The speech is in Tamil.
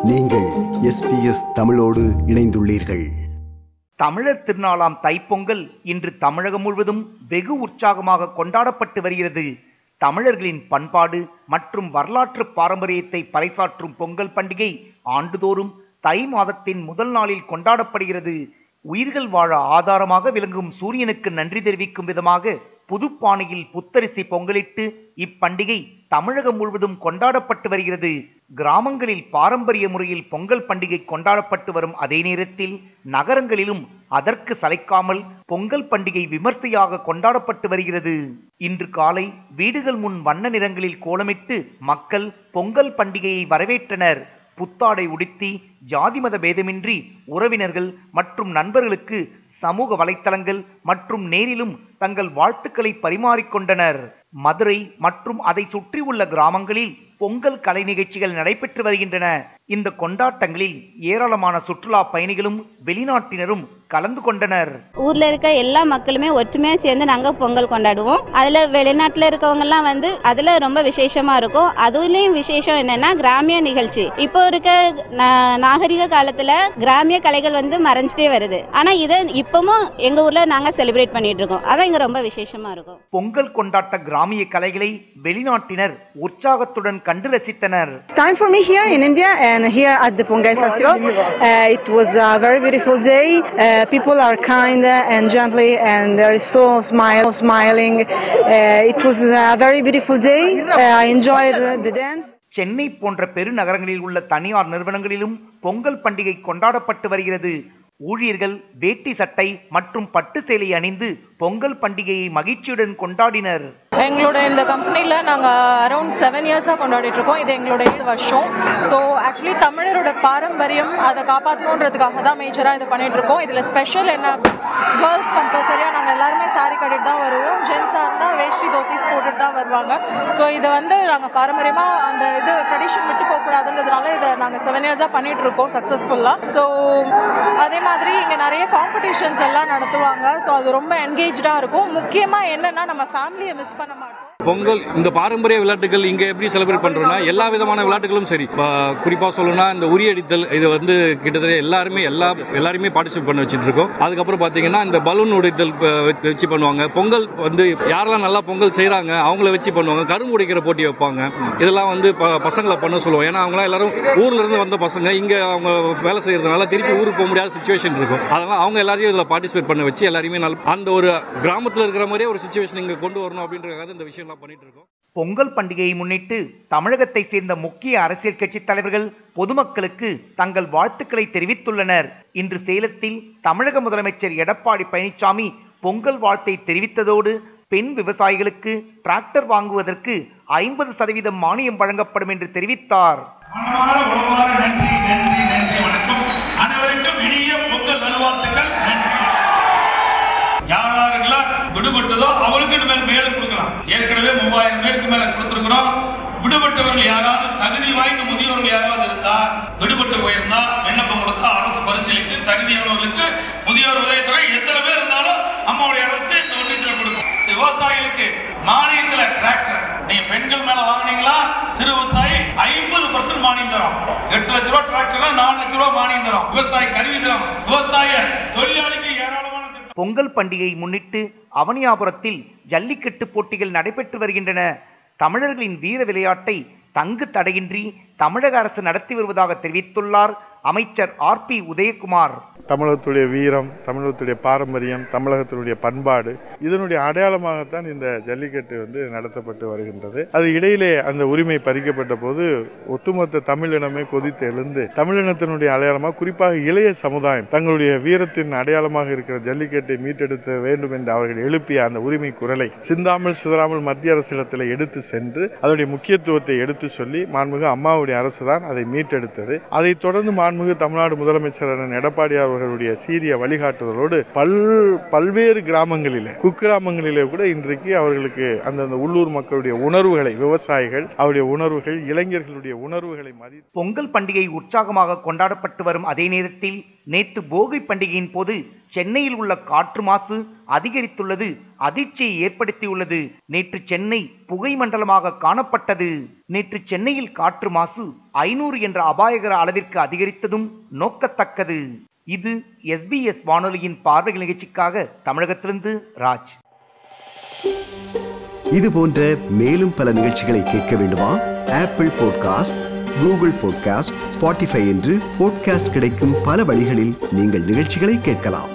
நீங்கள் எஸ்பிஎஸ் தமிழோடு இணைந்துள்ளீர்கள் தமிழர் திருநாளாம் தைப்பொங்கல் இன்று தமிழகம் முழுவதும் வெகு உற்சாகமாக கொண்டாடப்பட்டு வருகிறது தமிழர்களின் பண்பாடு மற்றும் வரலாற்று பாரம்பரியத்தை பறைசாற்றும் பொங்கல் பண்டிகை ஆண்டுதோறும் தை மாதத்தின் முதல் நாளில் கொண்டாடப்படுகிறது உயிர்கள் வாழ ஆதாரமாக விளங்கும் சூரியனுக்கு நன்றி தெரிவிக்கும் விதமாக புதுப்பானையில் புத்தரிசி பொங்கலிட்டு இப்பண்டிகை தமிழகம் முழுவதும் கொண்டாடப்பட்டு வருகிறது கிராமங்களில் பாரம்பரிய முறையில் பொங்கல் பண்டிகை கொண்டாடப்பட்டு வரும் அதே நேரத்தில் நகரங்களிலும் அதற்கு சளைக்காமல் பொங்கல் பண்டிகை விமர்சையாக கொண்டாடப்பட்டு வருகிறது இன்று காலை வீடுகள் முன் வண்ண நிறங்களில் கோலமிட்டு மக்கள் பொங்கல் பண்டிகையை வரவேற்றனர் புத்தாடை உடுத்தி ஜாதி மத பேதமின்றி உறவினர்கள் மற்றும் நண்பர்களுக்கு சமூக வலைத்தளங்கள் மற்றும் நேரிலும் தங்கள் வாழ்த்துக்களை பரிமாறிக்கொண்டனர் மதுரை மற்றும் அதை சுற்றியுள்ள கிராமங்களில் பொங்கல் கலை நிகழ்ச்சிகள் நடைபெற்று வருகின்றன இந்த கொண்டாட்டங்களில் ஏராளமான சுற்றுலா பயணிகளும் வெளிநாட்டினரும் கலந்து கொண்டனர் ஊர்ல இருக்க எல்லா மக்களுமே ஒற்றுமையா சேர்ந்து நாங்க பொங்கல் கொண்டாடுவோம் அதுல வெளிநாட்டுல இருக்கவங்க எல்லாம் வந்து அதுல ரொம்ப விசேஷமா இருக்கும் அதுலயும் விசேஷம் என்னன்னா கிராமிய நிகழ்ச்சி இப்போ இருக்க நா- நாகரிக காலத்துல கிராமிய கலைகள் வந்து மறைஞ்சிட்டே வருது ஆனா இதை இப்பவும் எங்க ஊர்ல நாங்க செலிப்ரேட் பண்ணிட்டு இருக்கோம் அதான் இங்க ரொம்ப விசேஷமா இருக்கும் பொங்கல் கொண்டாட்ட கிராமிய கலைகளை வெளிநாட்டினர் உற்சாகத்துடன் கண்டு ரசித்தனர் time for me here in India and here at the Pongai Festival. Uh, it was a very beautiful day. Uh, people are kind and gently and there is so smile, smiling. Uh, it was a very beautiful day. Uh, I enjoyed the dance. Chennai போன்ற பெருநகரங்களில் உள்ள தனியார் நிறுவனங்களிலும் பொங்கல் பண்டிகை கொண்டாடப்பட்டு வருகிறது ஊழியர்கள் வேட்டி சட்டை மற்றும் பட்டு சேலை அணிந்து பொங்கல் பண்டிகையை மகிழ்ச்சியுடன் கொண்டாடினர் எங்களோட இந்த கம்பெனியில் நாங்கள் அரௌண்ட் செவன் இயர்ஸாக கொண்டாடிட்டு இருக்கோம் இது எங்களோட ஏழு வருஷம் ஸோ ஆக்சுவலி தமிழரோட பாரம்பரியம் அதை காப்பாற்றணுன்றதுக்காக தான் மேஜராக இது பண்ணிட்டு இருக்கோம் இதில் ஸ்பெஷல் என்ன கேர்ள்ஸ் கம்பல்சரியாக நாங்கள் எல்லாருமே saree கட்டிட்டு தான் வருவோம் ஜென்ஸாக இருந்தால் வேஷ்டி தோத்திஸ் போட்டுட்டு தான் வருவாங்க ஸோ இதை வந்து நாங்கள் பாரம்பரியமாக அந்த இது ட்ரெடிஷன் விட்டு போகக்கூடாதுன்றதுனால இதை நாங்கள் செவன் இயர்ஸாக பண்ணிட்டு இருக்கோம் சக்ஸஸ்ஃபுல்லாக ஸோ அதே மாதிரி இங்கே நிறைய காம்படிஷன்ஸ் எல்லாம் நடத்துவாங்க ஸோ அது ரொம்ப என்கேஜாக இருக்கும் முக்கியமாக என்னன்னா நம்ம ஃபேமிலியை மிஸ் பண்ண மாட்டோம் பொங்கல் இந்த பாரம்பரிய விளையாட்டுகள் இங்க எப்படி செலிப்ரேட் பண்றோம்னா எல்லா விதமான விளையாட்டுகளும் சரி இப்ப குறிப்பா சொல்லணும்னா இந்த உரியடித்தல் இது வந்து கிட்டத்தட்ட எல்லாருமே எல்லா எல்லாருமே பார்ட்டிசிபேட் பண்ண வச்சுட்டு இருக்கோம் அதுக்கப்புறம் பாத்தீங்கன்னா இந்த பலூன் உடைத்தல் அஹ், வெ- வச்சு பண்ணுவாங்க பொங்கல் வந்து யாரெல்லாம் நல்லா பொங்கல் செய்றாங்க அவங்கள வச்சு பண்ணுவாங்க கரும்பு உடைக்கிற போட்டி வைப்பாங்க இதெல்லாம் வந்து ப- பசங்களை பண்ண சொல்லுவோம் ஏன்னா அவங்களாம் எல்லாரும் ஊர்ல இருந்து வந்த பசங்க இங்க அவங்க வேலை செய்யறதுனால திருப்பி ஊருக்கு போக முடியாத சுச்சுவேஷன் இருக்கும் அதனால அவங்க எல்லாரையும் இதுல பார்ட்டிசிபேட் பண்ண வச்சு எல்லாருமே நல்ல அந்த ஒரு கிராமத்துல இருக்கிற மாதிரியே ஒரு சுச்சுவேஷன் இங்க கொண்டு வரணும் அப்படின்றதுக்காக இந்த விஷயம்லாம் பண்ணிட்டு இருக்கோம் பொங்கல் பண்டிகையை முன்னிட்டு தமிழகத்தை சேர்ந்த முக்கிய அரசியல் கட்சி தலைவர்கள் பொதுமக்களுக்கு தங்கள் வாழ்த்துக்களை தெரிவித்துள்ளனர் இன்று சேலத்தில் தமிழக முதலமைச்சர் எடப்பாடி பழனிசாமி பொங்கல் வாழ்த்தை தெரிவித்ததோடு பெண் விவசாயிகளுக்கு டிராக்டர் வாங்குவதற்கு ஐம்பது சதவீதம் மானியம் வழங்கப்படும் என்று தெரிவித்தார் மனமார உளமார நன்றி நன்றி நன்றி வணக்கம் அனைவருக்கும் இனிய பொங்கல் நல்வாழ்த்துக்கள் நன்றி யார் யாருக்கெல்லாம் விடுபட்டதோ அவங்களுக்கு இனிமேல் மேலும் கொடுக்கலாம் ஏற்கனவே மூவாயிரம் பேருக்கு மேல கொடுத்திருக்கிறோம் விடுபட்டவர்கள் யாராவது தகுதி வாய்ந்த முதியோர்கள் யாராவது இருந்தா விடுபட்டு போயிருந்தா விண்ணப்பம் கொடுத்தா அரசு பரிசீலித்து தகுதியானவர்களுக்கு முதியோர் உதவித்தொகை எத்தனை பேர் இருந்தாலும் நம்மளுடைய அரசு இந்த ஒன்றியத்தில் கொடுக்கும் விவசாயிகளுக்கு மானியத்துல டிராக்டர் நீங்க பெண்கள் மேல வாங்குனீங்களா சிறு விவசாயி ஐம்பது பர்சன்ட் மானியம் தரும் எட்டு லட்ச ரூபாய் டிராக்டர்னா நாலு லட்ச ரூபாய் மானியம் தரும் விவசாயி கருவி தரும் விவசாய தொழிலாளிக்கு ஏராளமான திட்டம் பொங்கல் பண்டிகையை முன்னிட்டு அவனியாபுரத்தில் ஜல்லிக்கட்டு போட்டிகள் நடைபெற்று வருகின்றன தமிழர்களின் வீர விளையாட்டை தங்கு தடையின்றி தமிழக அரசு நடத்தி வருவதாக தெரிவித்துள்ளார் அமைச்சர் ஆர் பி உதயகுமார் தமிழகத்துடைய வீரம் தமிழகத்துடைய பாரம்பரியம் தமிழகத்தினுடைய பண்பாடு இதனுடைய அடையாளமாகத்தான் இந்த ஜல்லிக்கட்டு வந்து நடத்தப்பட்டு வருகின்றது அது இடையிலே அந்த உரிமை பறிக்கப்பட்ட போது ஒட்டுமொத்த தமிழினமே கொதித்து எழுந்து தமிழினத்தினுடைய அடையாளமாக குறிப்பாக இளைய சமுதாயம் தங்களுடைய வீரத்தின் அடையாளமாக இருக்கிற ஜல்லிக்கட்டை மீட்டெடுக்க வேண்டும் என்று அவர்கள் எழுப்பிய அந்த உரிமை குரலை சிந்தாமல் சிதறாமல் மத்திய அரசிடத்தில் எடுத்து சென்று அதனுடைய முக்கியத்துவத்தை எடுத்து சொல்லி மாண்புமிகு அம்மாவுடைய அரசு தான் அதை மீட்டெடுத்தது அதைத் தொடர்ந்து மாண்புமிகு தமிழ்நாடு முதலமைச்சர் அண்ணன் எடப்பாடி அவர்களுடைய சீரிய வழிகாட்டுதலோடு பல் பல்வேறு கிராமங்களிலே குக்கிராமங்களிலே கூட இன்றைக்கு அவர்களுக்கு அந்தந்த உள்ளூர் மக்களுடைய உணர்வுகளை விவசாயிகள் அவருடைய உணர்வுகள் இளைஞர்களுடைய உணர்வுகளை மதி பொங்கல் பண்டிகை உற்சாகமாக கொண்டாடப்பட்டு வரும் அதே நேரத்தில் நேற்று போகி பண்டிகையின் போது சென்னையில் உள்ள காற்று மாசு அதிகரித்துள்ளது அதிர்ச்சியை ஏற்படுத்தியுள்ளது நேற்று சென்னை புகை மண்டலமாக காணப்பட்டது நேற்று சென்னையில் காற்று மாசு ஐநூறு என்ற அபாயகர அளவிற்கு அதிகரித்ததும் நோக்கத்தக்கது இது எஸ்பிஎஸ் வானொலியின் பார்வை நிகழ்ச்சிக்காக தமிழகத்திலிருந்து ராஜ் இது போன்ற மேலும் பல நிகழ்ச்சிகளை கேட்க வேண்டுமா Apple podcast Google podcast Spotify என்று பாட்காஸ்ட் கிடைக்கும் பல வழிகளில் நீங்கள் நிகழ்ச்சிகளை கேட்கலாம்